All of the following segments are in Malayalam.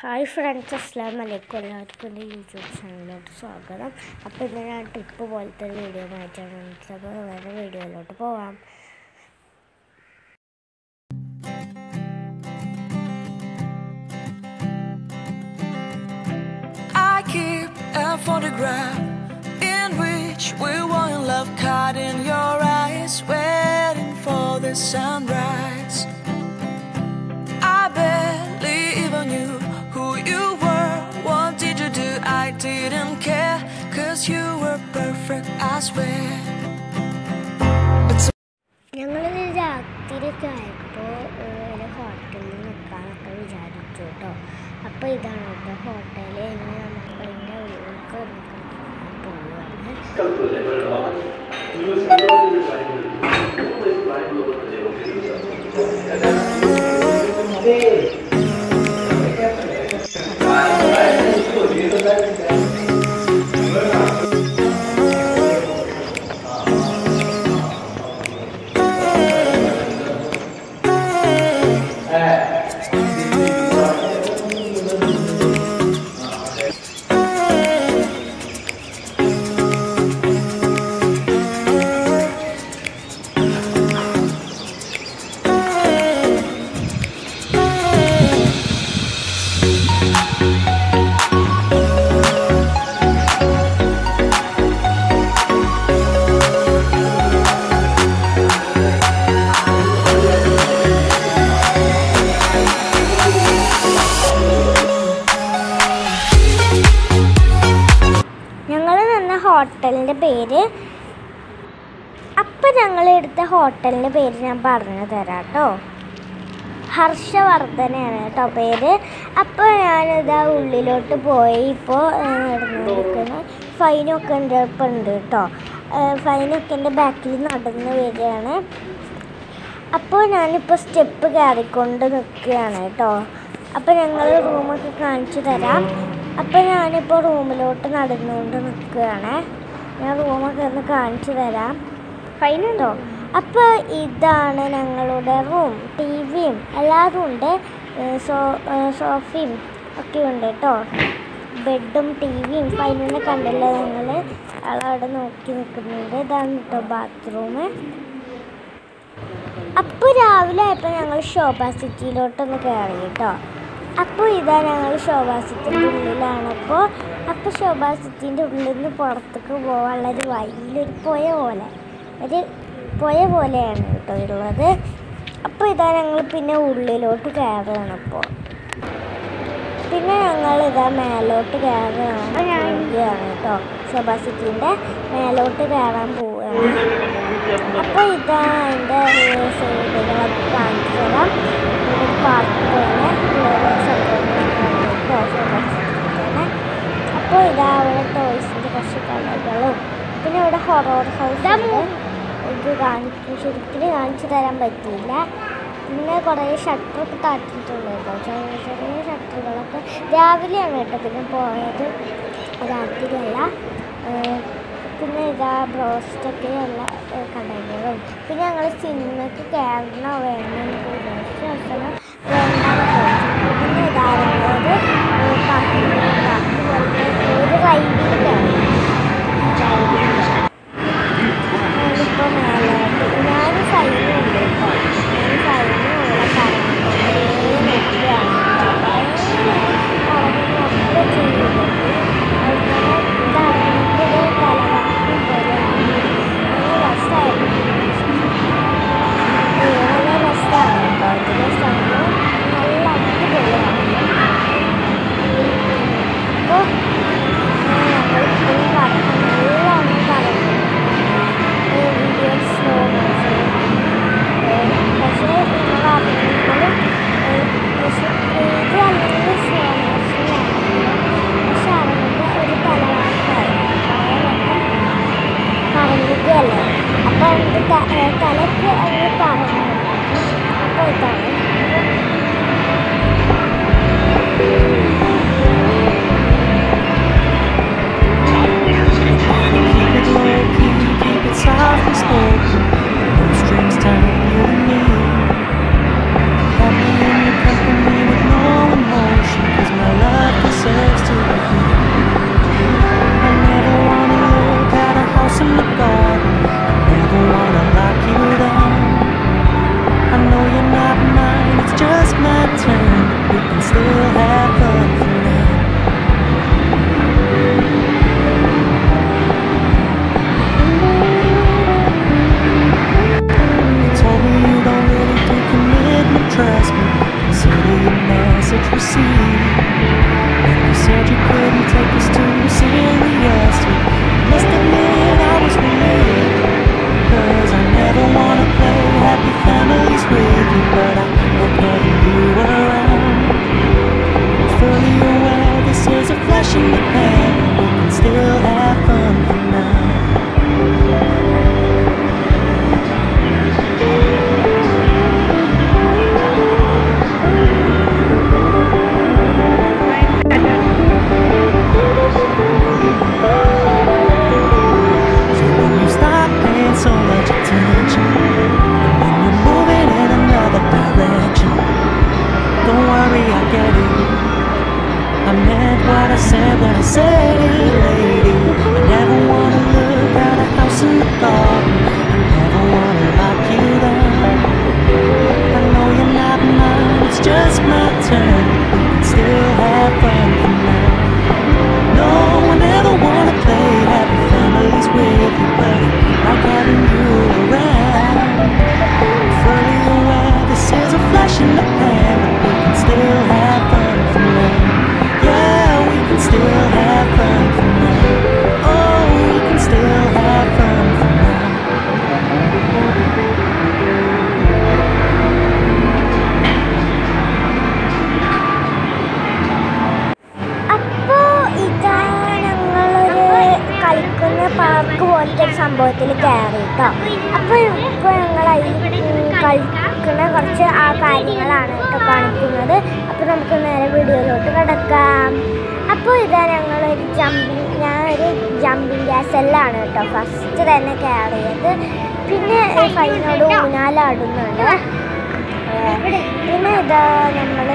ഹായ് ഫ്രണ്ട്സ് അസ്ലാം വലൈക്കും എല്ലാവർക്കും എൻ്റെ യൂട്യൂബ് ചാനലിലോട്ട് സ്വാഗതം അപ്പോൾ ഇന്ന് ഞാൻ ട്രിപ്പ് പോലത്തെ ഒരു വീഡിയോ മാറ്റാണ് അപ്പോൾ വേറെ വീഡിയോയിലോട്ട് പോവാം I keep a photograph in which we were in love, caught in your eyes, waiting for the sunrise. I barely even knew who you were. What did you do? I didn't care, cause you were perfect, I swear. ഞങ്ങളിത് രാത്രിയൊക്കെ ആയപ്പോൾ ഒരു ഹോട്ടലിൽ നിൽക്കാനൊക്കെ വിചാരിച്ചു കേട്ടോ അപ്പോൾ ഇതാണ് കേട്ടോ ഹോട്ടൽ ഇനി നമുക്ക് അതിൻ്റെ ഉള്ളിലേക്ക് പോവുകയാണ് ഞങ്ങൾ നിന്ന ഹോട്ടലിൻ്റെ പേര് അപ്പം ഞങ്ങൾ എടുത്ത ഹോട്ടലിൻ്റെ പേര് ഞാൻ പറഞ്ഞു തരാം കേട്ടോ ഹർഷവർദ്ധനയാണ് കേട്ടോ പേര് അപ്പോൾ ഞാനിതാ ഉള്ളിലോട്ട് പോയി ഇപ്പോൾ നടന്നുകൊണ്ടിരിക്കുന്ന ഫൈനൊക്കെ ഉണ്ട് ഇപ്പം ഉണ്ട് കേട്ടോ ഫൈനൊക്കെ എൻ്റെ ബാക്കിൽ നടന്ന് വരികയാണ് അപ്പോൾ ഞാനിപ്പോൾ സ്റ്റെപ്പ് കയറിക്കൊണ്ട് നിൽക്കുകയാണ് കേട്ടോ അപ്പോൾ ഞങ്ങൾ റൂമൊക്കെ കാണിച്ചു തരാം അപ്പോൾ ഞാനിപ്പോൾ റൂമിലോട്ട് നടന്നുകൊണ്ട് നിൽക്കുകയാണ് ഞാൻ റൂമൊക്കെ ഒന്ന് കാണിച്ചു തരാം ഫൈനുണ്ടോ അപ്പോൾ ഇതാണ് ഞങ്ങളുടെ റൂം ടി വിയും എല്ലാതും ഉണ്ട് ഏഹ് സോ ഏഹ് സോഫയും ഒക്കെ ഉണ്ട് കേട്ടോ ബെഡും ടി വിയും ഫൈനിനെ കണ്ടല്ലോ ഞങ്ങൾ അവിടെ നോക്കി നിൽക്കുന്നുണ്ട് ഇതാണ് കേട്ടോ ബാത്റൂം അപ്പോൾ രാവിലെ ആയപ്പോൾ ഞങ്ങൾ ശോഭ സിറ്റിയിലോട്ടൊന്ന് കയറി കേട്ടോ അപ്പോൾ ഇതാ ഞങ്ങൾ ശോഭ സിറ്റിൻ്റെ ഉള്ളിലാണ് അപ്പോൾ അപ്പോൾ ശോഭ സിറ്റിൻ്റെ ഉള്ളിൽ നിന്ന് പുറത്തേക്ക് പോകാനുള്ള ഒരു വഴിയിലൊരു പുഴ പോലെ ഒരു പുഴ പോലെയാണ് കേട്ടോ ഉള്ളത് അപ്പോൾ ഇതാ ഞങ്ങൾ പിന്നെ ഉള്ളിലോട്ട് കയറുകയാണ് അപ്പോൾ പിന്നെ ഞങ്ങൾ ഇതാ മേലോട്ട് കയറുകയാണ് പോവുകയാണ് കേട്ടോ ശോഭ സിറ്റിൻ്റെ മേലോട്ട് കയറാൻ പോവുകയാണ് അപ്പോൾ ഇതാ അതിൻ്റെ സൈഡുകളൊക്കെ കാണിച്ചു തരാം ഒരു പാർക്ക് പോലെ ഉള്ളൊരു സംഭവങ്ങളൊക്കെ കേട്ടോ ശോഭ സിറ്റിയിൽ തന്നെ അപ്പോൾ ഇതാ അവിടെ ടോയ്സിൻ്റെ കുറച്ച് കടകളും പിന്നെ ഇവിടെ ഹൊറോർ ഹൗസ് ഇത് കാണിച്ചു ശരിക്കും കാണിച്ചു തരാൻ പറ്റിയില്ല പിന്നെ കുറേ ഷട്ടറൊക്കെ താറ്റിയിട്ടുണ്ട് കേട്ടോ ചെറിയ ചെറിയ ഷട്ടറുകളൊക്കെ രാവിലെയാണ് കേട്ടോ പിന്നെ പോയത് രാത്രിയല്ല ഏഹ് പിന്നെ ഇതാ ബ്രോസ്റ്റൊക്കെ ഉള്ള ഏഹ് കടകളും പിന്നെ ഞങ്ങൾ സിനിമയ്ക്ക് കയറണോ വേണോ എന്നൊക്കെ വിചാരിച്ചു അവസാനം വേണ്ടാന്ന് ചോദിച്ചു പിന്നെ ഇതായിരുന്നത് പാട്ട് പാട്ട് പോലത്തെ ഒരു റൈഡിൽ കയറി ഞാനിപ്പോൾ മേലോട്ട് ഞാൻ സൈനുണ്ട് കേട്ടോ ഞാൻ സൈനും ഉള്ള കറങ്ങിക്കൊണ്ടേ നിൽക്കുകയാണ് കറങ്ങുന്നൊക്കെ ചെയ്യുന്നത് അതുപോലെ ഇതാണെങ്കിൽ തലകറക്കം പോലെയാണ് നല്ല രസമായിരുന്നു നല്ല രസമാണ് കേട്ടോ ഇതിൻ്റെ സംഭവം നല്ല അടിപൊളിയാണ് അപ്പോൾ ഞങ്ങൾ ഫുൾ കറക്കം നല്ലോണം കറങ്ങും വീഡിയോ സ്ലോ മോഷൻ പക്ഷേ നമ്മൾ അറിയുമ്പോഴും പക്ഷേ ഇത് അല്ലെങ്കിൽ സ്ലോ മോഷനിലാണെങ്കിലും പക്ഷെ അറിയുമ്പോൾ ഒരു തലവാക്കായിരിക്കും കറങ്ങുകയല്ലേ അപ്പോൾ അതിൻ്റെ തലയ്ക്ക് അങ്ങ് കറങ്ങും അപ്പോൾ ഇതാണ് Keep it low key, keep it soft and spoken. No strings tied, you and me. Happy in your company with no emotion. Cause my said it, lady. I never wanna look at a house in the garden. I never wanna lock you down. I know you're not mine, it's just my turn. We can still have fun for now. No, I never wanna play happy families with you, buddy. Like having you around. Fully aware this is a flash in the pan, but we can still have fun for now. Yeah, we can still have fun for now. Oh, we can still have fun for now. അപ്പോ ഇതാ ഞങ്ങളൊരു കളിക്കുന്ന പാർക്ക് പോലത്തെ ഒരു സംഭവത്തിൽ കയറി കേട്ടോ അപ്പോൾ ഇപ്പോൾ ഞങ്ങൾ അതിൽ കളിക്കുന്ന കുറച്ച് ആ കാര്യങ്ങളാണ് കേട്ടോ കാണിക്കുന്നത് അപ്പോൾ നമുക്ക് നേരെ വീഡിയോയിലോട്ട് കിടക്കാം അപ്പോൾ ഇതാ ഞങ്ങളൊരു ജമ്പിങ് ഞാനൊരു ജമ്പിങ് ഗ്യാസെല്ലാണ് കേട്ടോ ഫസ്റ്റ് തന്നെ കയറിയത് പിന്നെ ഫൈനോട് ഊഞ്ഞാലാടുന്നുണ്ട് ഏഹ് പിന്നെ ഇതാ നമ്മൾ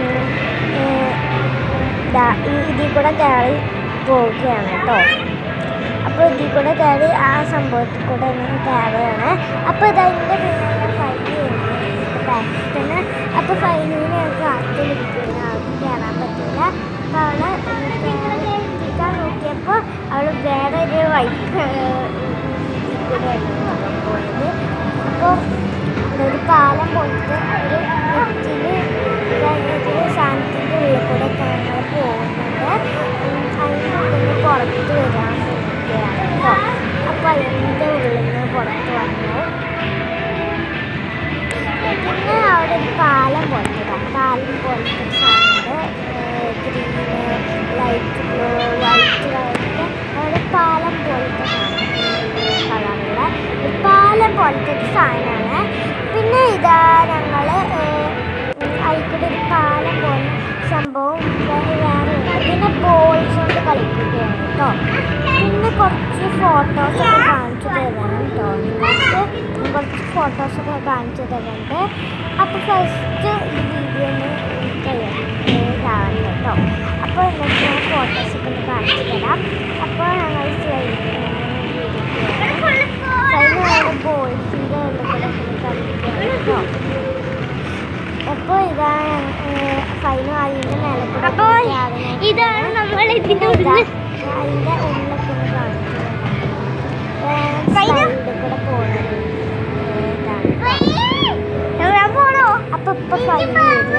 ഇതാ ഈ ഇതിൽ കൂടെ കയറി പോവുകയാണ് കേട്ടോ അപ്പോൾ ഇതിൽ കൂടെ കയറി ആ സംഭവത്തിൽ കൂടെ ഇങ്ങനെ കയറുകയാണ് അപ്പോൾ ഇതതിൻ്റെ പിന്നെ ഫൈൻ ബാക്കിന് അപ്പോൾ ഫൈനിന് ഞങ്ങൾക്ക് കാത്തു നിൽക്കുകയാണ് അവൾക്ക് കയറാൻ പറ്റില്ല അപ്പോൾ അവളെ എത്തിക്കാൻ നോക്കിയപ്പോൾ അവൾ വേറെ ഒരു വൈക്ക് ഇതിൽ കൂടെയാണ് പോയത് അപ്പോൾ ഒരു പാലം പോലത്തെ ഒരു നെറ്റിൽ ഒരു സാധനത്തിൻ്റെ ഉള്ളിൽ കൂടെ ഞങ്ങൾ പോകുന്നുണ്ട് ഉം, അതിൻ്റെ ഉള്ളിൽ നിന്ന് പുറത്ത് വരാൻ നോക്കുകയാണ് കേട്ടോ അപ്പോൾ അതിൻ്റെ ഉള്ളിൽ നിന്ന് പുറത്ത് വന്നു പിന്നെ അവിടെ ഒരു പാലം പോലത്തെ പാലം പോലത്തെ ഒരു സാധനമുണ്ട് ഗ്രീന് ലൈറ്റ് ബ്ലൂ വൈറ്റ് കളറിൻ്റെ അവിടെ പാലം പോലത്തെ കളറുള്ള ഒരു പാലം പോലത്തെ ഒരു സാധനമാണ് പിന്നെ ഇതാ ഞങ്ങൾ അതിൽക്കൂടെ ഒരു പാലം പോലെ സംഭവം വേറെ വേറെ ഉണ്ട് പിന്നെ ബോൾസ് കൊണ്ട് കളിക്കുകയാണ് കേട്ടോ പിന്നെ കുറച്ച് ഫോട്ടോസൊക്കെ കാണിച്ചു തരണം കേട്ടോ നിങ്ങൾക്ക് കുറച്ച് ഫോട്ടോസൊക്കെ കാണിച്ചു തരുന്നുണ്ട് അപ്പോൾ ഫസ്റ്റ് ഈ വീഡിയോ ഒന്ന് കഴിയാൻ കേട്ടോ അപ്പോൾ എന്നിട്ട് ഞാൻ ഫോട്ടോസൊക്കെ ഒന്ന് കാണിച്ചു തരാം അപ്പോൾ ഞങ്ങൾ സ്ലൈഡ് ബോൾസിൻ്റെ ഉള്ളിൽ കളിക്കുകയാണ് കേട്ടോ അപ്പോൾ ഇതാണ് ഫൈനു അതിൻ്റെ മേലെ കൂടെ അപ്പോൾ ചാടുന്നത്. ഇതാണ് നമ്മൾ ഇതിന്റെ ഇതാ, ഉള്ളിൽ അതിൻ്റെ ഉള്ളിലൊക്കെ ഒന്ന് കാണിച്ചു ഫൈനു? സൈഡിൽ കൂടെ പോകുന്നത് ഇതാണ് ഞാൻ പോണോ അപ്പൊ ഇപ്പൊ ഫൈന് വരിക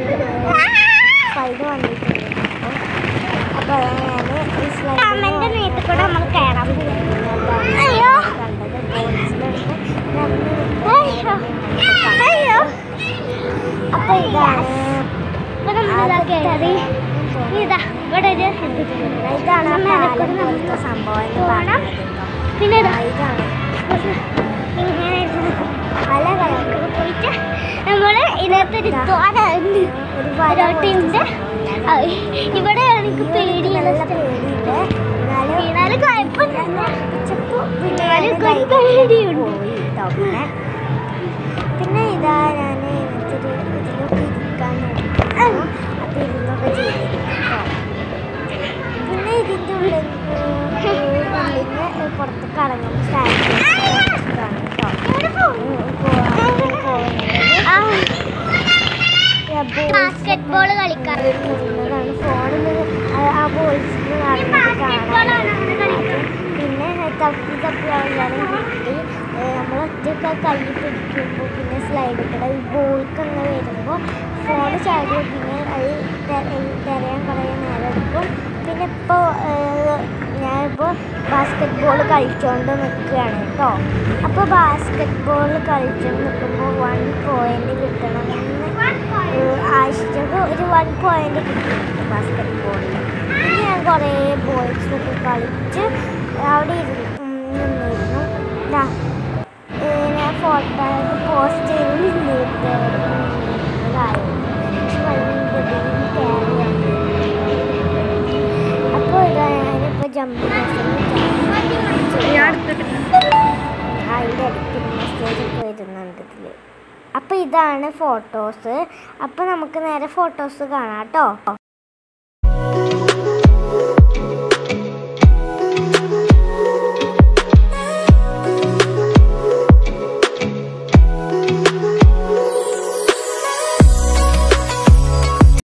ഫൈന് വന്നിട്ടുണ്ട് അപ്പൊ ഞാന് ഈ slide അമ്മന്റെ ന് മേത്ത് കൂടെ നമ്മൾ കയറാൻ പോകും അതാണ് അയ്യോ. കണ്ടത് ബോൾസിലുണ്ട് നടന്ന് അയ്യോ അയ്യോ അപ്പൊ ഇതാണ് ഇപ്പൊ നമ്മൾ കയറി ഇതാ ഇവിടെ ഒരു ഇത് ഇതാണ് ആ മേലെ പാലം കൂടെ നമ്മൾ പോലത്തെ സംഭവം എന്ന് പോകണം. പറഞ്ഞത് കേട്ടോ. പിന്നെ ഇതാ ആ, ഇതാണ് ഇങ്ങനെ ഇരുന്ന് പല കളറിൽ പോയിട്ട് നമ്മള് ഇതിനകത്തൊരു ദ്വാരമുണ്ട് ഒരു വര ഒരോട്ടുണ്ട് ആ, ഇവിടെ എനിക്ക് പേടിയുള്ള നല്ല പേടിയുണ്ട് എന്നാലും വീണാല് കുഴപ്പമൊന്നുമില്ല പിടിച്ചപ്പോ പിന്നെ എന്നാലും ഞാൻ ഒരു ധൈര്യം പേടിയുണ്ട്. പോയി ട്ടോ പിന്നെ. പിന്നെ ഇതാ ഞാൻ ഇതിനകത്തൊരു ഇതിലൊക്കെ ഇരിക്കാൻ നോക്കുന്നു അപ്പൊ ഇരുന്നൊക്കെ ചെയ്തിരുന്നു ട്ടോ. പിന്നെ ഇതിൻ്റെ ഉള്ളിൽ ഉള്ളിൽ നിന്ന് പുറത്തേക്ക് ഇറങ്ങുമ്പോൾ സ്റ്റാൻഡ് ബാസ്കറ്റ് ബോൾ കളിക്കാൻ ാണ് ഫോണിൽ ആ ബോൾസിന് കാണാൻ പിന്നെ തപ്പി തപ്പി എല്ലാവരും കിട്ടി നമ്മൾ ഒറ്റയ്ക്ക് കൈ പിടിക്കുമ്പോൾ പിന്നെ സ്ലൈഡിൽ കൂടെ ഈ ബോൾക്ക് അങ്ങ് വരുമ്പോൾ ഫോൺ ചാടി പിന്നെ അത് തെ- തിരയാൻ കുറേ നേരം എടുക്കും പിന്നെ ഇപ്പോൾ ഞാനിപ്പോൾ ബാസ്കറ്റ് ബോൾ കളിച്ചുകൊണ്ട് നിൽക്കുകയാണ് കേട്ടോ അപ്പോൾ ബാസ്കറ്റ് ബോൾ കളിച്ചുകൊണ്ട് നിൽക്കുമ്പോൾ വൺ പോയിന്റ് കിട്ടണമെന്ന് ആഴ്ചക്ക് ഒരു വൺ പോയിന്റ് കിട്ടി ബാസ്കറ്റ് ബോളിൽ പിന്നെ ഞാൻ കുറേ ബോൾസൊക്കെ കളിച്ച് അവിടെ ഇരുന്നു ഉം, നിന്നിരുന്നു ഇതാ ഏ, ഞാൻ ഫോട്ടോ പോസ്റ്റ് ചെയ്ത് നിന്നിട്ട് നിന്നതായിരുന്നു പക്ഷെ ഭയങ്കര കയറിയാണ് അപ്പോൾ ഇതാ ഞാനിപ്പോൾ ജമ്പിങ് അതിൻ്റെ ഇടയ്ക്ക് മെസ്സേജ് ഒക്കെ വരുന്നുണ്ട് ഇതിൽ അപ്പോൾ ഇതാണ് ഫോട്ടോസ് അപ്പോൾ നമുക്ക് നേരെ ഫോട്ടോസ് കാണാം കേട്ടോ